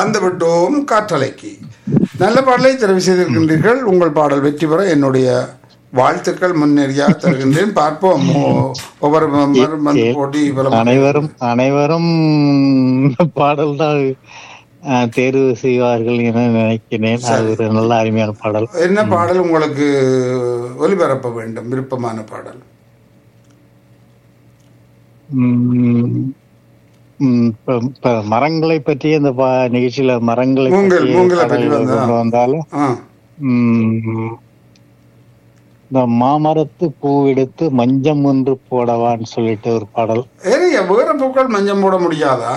வந்துவிட்டோம் காற்றலைக்கு நல்ல பாடலை தெரிவு செய்திருக்கின்றீர்கள் உங்கள் பாடல் வெற்றி பெற என்னுடைய வாழ்த்துக்கள் முன்னேறியாக தருகின்றேன் பார்ப்போம் ஒ- ஒவ்வொரு ம- ம- ம- போட்டி பலம் அனைவரும் அனைவரும் இந்த பாடல் தான் அஹ், தேர்வு செய்வார்கள் என நினைக்கிறேன் அது ஒரு நல்ல அருமையான பாடல் என்ன பாடல் உங்களுக்கு ஒலிபரப்ப வேண்டும் விருப்பமான பாடல் உம், உம், இப்ப- இப்ப மரங்களை பற்றி இந்த பா- நிகழ்ச்சியில மரங்களை மூங்கில், பற்றிய மூங்கிலை பற்றி பாடல்கள் வந்தா? கொண்டு வந்தாலும் ஆ உம், இந்த மாமரத்து பூவெடுத்து மஞ்சம் ஒன்று போடவான்னு சொல்லிட்டு ஒரு பாடல் ஏறிய வேற பூக்கள் மஞ்சம் போட முடியாதா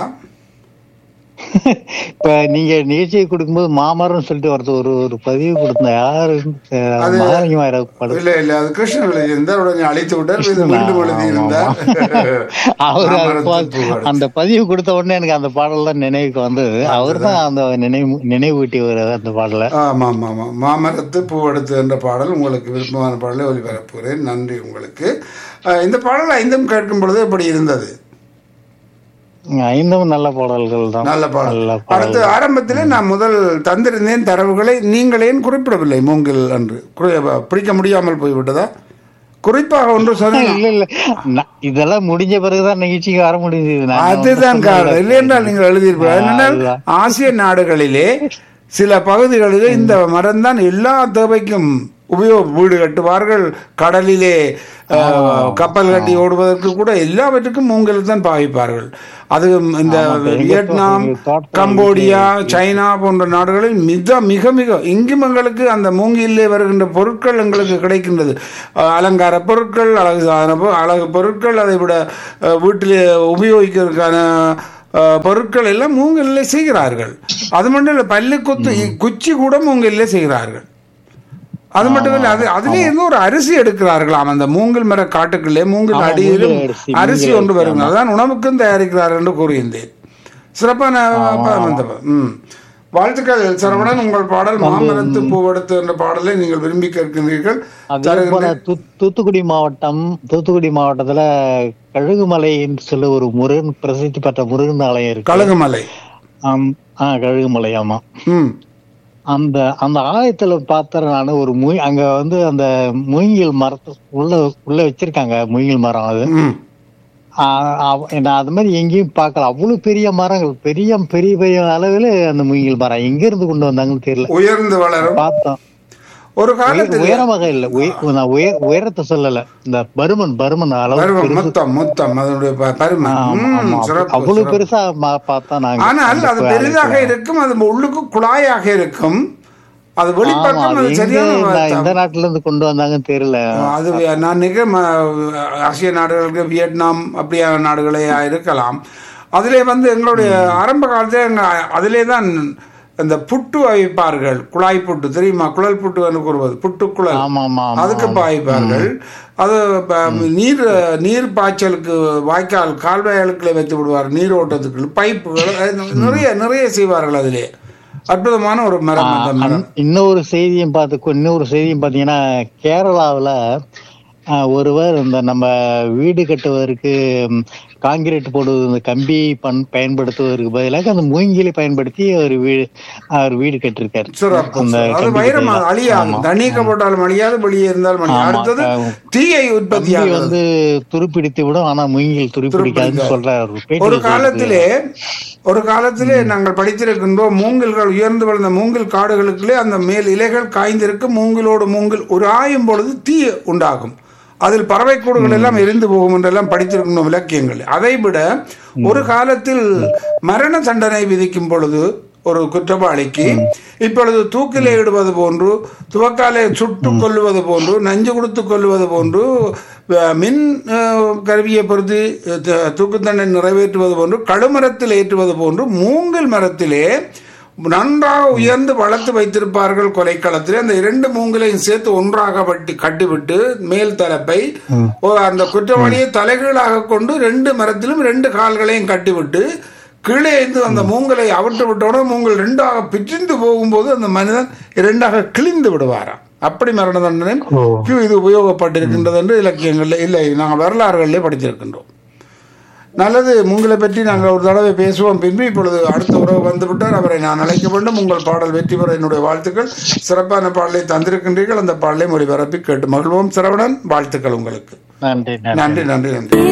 இப்ப நீங்க நிகழ்ச்சியை கொடுக்கும்போது மாமரம் சொல்லிட்டு ஒருத்தர் ஒரு ஒரு பதிவு கொடுத்தா யாரு அது- மாலிங்கமா பாடல் இல்ல இல்ல அது கிருஷ்ணன் எழுதியிருந்தார் உடனே அழைத்து விட்டார் இது மீண்டும் எழுதியிருந்தார் அவர் மாமரத்து அப்ப பூவெடுத்து. அந்த பதிவு கொடுத்த உடனே எனக்கு அந்த பாடல் தான் நினைவுக்கு வந்தது அவர் தான் அந்த நினைவு நினைவூட்டி வருவார் அந்த பாடலை ஆமா ஆமா ஆமா மாமரத்து பூவெடுத்து என்ற பாடல் உங்களுக்கு விருப்பமான பாடலை ஒளிபரப்புகிறேன் நன்றி உங்களுக்கு அஹ், இந்த பாடல் ஐந்தும் கேட்கும் பொழுது எப்படி இருந்தது ஐந்தும் நல்ல பாடல்கள் தான் நல்ல பாடல் நல்ல அடுத்து ஆரம்பத்திலே நான் முதல் தந்திருந்தேன் தரவுகளை நீங்கள் ஏன் குறிப்பிடவில்லை மூங்கில் என்று குறி- பிடிக்க முடியாமல் போய்விட்டதா குறிப்பாக ஒன்று சொன்ன இல்ல இல்ல நான் இதெல்லாம் முடிஞ்ச பிறகுதான் நிகழ்ச்சிக்கு வர முடிஞ்சது நான் அதுதான் காரணம் இல்லை என்றால் நீங்கள் எழுதியிருப்பீர்கள் என்னென்னால் அதுதான். ஆசிய நாடுகளிலே சில பகுதிகளிலே இந்த மரம் தான் எல்லா தேவைக்கும் உபயோக வீடு கட்டுவார்கள் கடலிலே அஹ், கப்பல் கட்டி ஓடுவதற்கு கூட எல்லாவற்றுக்கும் மூங்கில் தான் பாவிப்பார்கள் அது இந்த வியட்நாம் தோட்டம் கம்போடியா சைனா போன்ற நாடுகளில் மிக மிக மிக இங்கும் எங்களுக்கு அந்த மூங்கிலே வருகின்ற பொருட்கள் எங்களுக்கு கிடைக்கின்றது அஹ், அலங்கார பொருட்கள் அழகு சாதன பொ- அழகு பொருட்கள் அதை விட அஹ், வீட்டிலே உபயோகிக்கிறதுக்கான அஹ், பொருட்கள் எல்லாம் மூங்கிலே செய்கிறார்கள் அது மட்டும் இல்லை பல்லு குத்து குச்சி கூட மூங்கிலே செய்கிறார்கள் அது மட்டும் இல்லை அது அதிலே இருந்து ஒரு அரிசி எடுக்கிறார்களாம் அந்த மூங்கில் மர காட்டுக்குள்ளே மூங்கில் ஆமா, அடியிலும் மூங்கில் அரிசி, அரிசி மூங்கில் ஒன்று வருங்க அதான் உணவுக்கும் தயாரிக்கிறார்கள் என்று கூறியிருந்தேன் சிறப்பான ப- வந்த- ம். வாழ்த்துக்கள் சரவணன் உங்கள் பாடல் மாமரத்து பூவெடுத்து என்ற பாடலை நீங்கள் விரும்பி கேட்கின்றீர்கள் அதே போல தூ- தூத்துக்குடி மாவட்டம் தூத்துக்குடி மாவட்டத்துல கழுகுமலைன்னு சொல்லி ஒரு முருகன் பிரசித்தி பெற்ற முருகன் ஆலயம் இருக்கு கழுகுமலை ஆம், ஆ கழுகுமலை ஆமா ம் அந்த அந்த ஆலயத்துல பார்த்தேன் நானு ஒரு முய் அங்க வந்து அந்த மூங்கில் மரத்தை உள்ள உள்ள வச்சிருக்காங்க மூங்கில் மரம் அது ம் ஆ, அவ- நான் அது மாதிரி எங்கேயும் பார்க்கல அவ்வளவு பெரிய மரங்கள் பெரிய பெரிய பெரிய அளவுல அந்த மூங்கில் மரம் எங்க இருந்து கொண்டு வந்தாங்கன்னு தெரியல உயர்ந்து வளரும் பார்த்தோம் ஒரு காலத்தில் உயரமாக இல்ல உய- நான் உயர் உயரத்தை சொல்லல இந்த பருமன் பருமன் அளவு பருவம் பெருசு. மொத்தம் மொத்தம் அதனுடைய ப- பருமன் ஆமா, ம், ஆமா. சிறப்பு அவ்வளவு சிறப்பு. பெருசா ம- பார்த்தா நாங்க ஆனால் அது பெரிதாக இருக்கும் அது உள்ளுக்கு குழாயாக இருக்கும் அது ஆமா, வெளிப்பக்கம் அது அது எங்க சரியான இந்த- வார்த்தை. இந்த நாட்டுல இருந்து கொண்டு வந்தாங்கன்னு தெரியல அது வே- நான் நிக ஆசிய நாடுகளுக்கு வியட்நாம் அப்படியான நாடுகளே இருக்கலாம் அதிலே வந்து எங்களுடைய ஆரம்ப காலத்தில் எங்க அதிலே தான் இந்த புட்டு அவிப்பார்கள் குழாய் புட்டு தெரியுமா குழல் புட்டு என்று கூறுவது புட்டு குழல் ஆமா ஆமா ஆமா. அதுக்கு பாய்ப்பார்கள் அது ப- நீர் நீர் பாய்ச்சலுக்கு வாய்க்கால் கால்வாய்களுக்குள்ளே வைத்து விடுவார் நீரோட்டத்துக்கு பைப்புகள் அது நிறைய நிறைய செய்வார்கள் அதிலே அற்புதமான ஒரு மரம் அந்த மரம் அன்- இன்னொரு செய்தியும் பார்த்து இன்னொரு செய்தியும் பாத்தீங்கன்னா கேரளாவுல ஆஹ், ஒருவர் இந்த நம்ம வீடு கட்டுவதற்கு ம், காங்கிரீட் போடுவது இந்த கம்பி பண் பயன்படுத்துவதற்கு பதிலாக அந்த மூங்கிலை பயன்படுத்தி ஒரு வீடு அவர் வீடு கட்டிருக்காரு சிறப்பு அந்த அது கம்பி வைரம் பதிலா. அழியாது தண்ணீக்க போட்டாலும் அழியாது வெளியே இருந்தாலும் அழியாது ஆமா. அடுத்தது ஆமா. தீயை கம்பி உற்பத்தியாகிறது வந்து துருப்பிடித்து விடும் ஆனா மூங்கில் துருப்பிடிக்காதுன்னு சொல்றாரு ஒரு பேட்டியில ஒரு காலத்திலே ஒரு காலத்திலே நாங்கள் படித்திருக்கின்றோம் மூங்கில்கள் உயர்ந்து வளர்ந்த மூங்கில் காடுகளுக்குள்ளே அந்த மேல் இலைகள் காய்ந்திருக்கும் மூங்கிலோடு மூங்கில் ஒரு ஆயும் பொழுது தீ உண்டாகும் அதில் பறவை கூடுகள் எல்லாம் எரிந்து போகும் என்றெல்லாம் படித்திருக்கின்றோம் இலக்கியங்கள் அதை விட ஒரு காலத்தில் மரண தண்டனை விதிக்கும் பொழுது ஒரு குற்றவாளிக்கு இப்பொழுது தூக்கிலே இடுவது போன்று துவக்காலே சுட்டு கொல்லுவது போன்று நஞ்சு கொடுத்து கொல்லுவது போன்று அஹ், மின் அஹ், கருவியை பொறுத்து அஹ், த- தூக்கு தண்டனை நிறைவேற்றுவது போன்று கழுமரத்தில் ஏற்றுவது போன்று மூங்கில் மரத்திலே நன்றாக உயர்ந்து வளர்த்து வைத்திருப்பார்கள் கொலைக்களத்திலே அந்த இரண்டு மூங்கிலையும் சேர்த்து ஒன்றாக வட்டி கட்டிவிட்டு மேல் தரப்பை ஓ, அந்த குற்றவாளியை தலைகீழாக கொண்டு ரெண்டு மரத்திலும் ரெண்டு கால்களையும் கட்டிவிட்டு கீழே இருந்து அந்த மூங்கலை அவிட்டு விட்டோட மூங்கல் ரெண்டாக பிரிந்து போகும்போது அந்த மனிதன் இரண்டாக கிழிந்து விடுவாராம் அப்படி மரண தண்டனை ஓ. இது உபயோகப்பட்டிருக்கின்றது என்று இலக்கியங்களில் இல்லை நாங்கள் வரலாறுகளிலே படித்திருக்கின்றோம் நல்லது உங்களை பற்றி நாங்கள் ஒரு தடவை பேசுவோம் பின்பு இப்பொழுது அடுத்த உறவு வந்துவிட்டார் அவரை நான் அழைக்க வேண்டும் உங்கள் பாடல் வெற்றி பெற என்னுடைய வாழ்த்துக்கள் சிறப்பான பாடலை தந்திருக்கின்றீர்கள் அந்த பாடலை மொழிபரப்பி கேட்டு மகிழ்வோம் சரவணன் வாழ்த்துக்கள் உங்களுக்கு நன்றி நன்றி நன்றி நன்றி நன்றி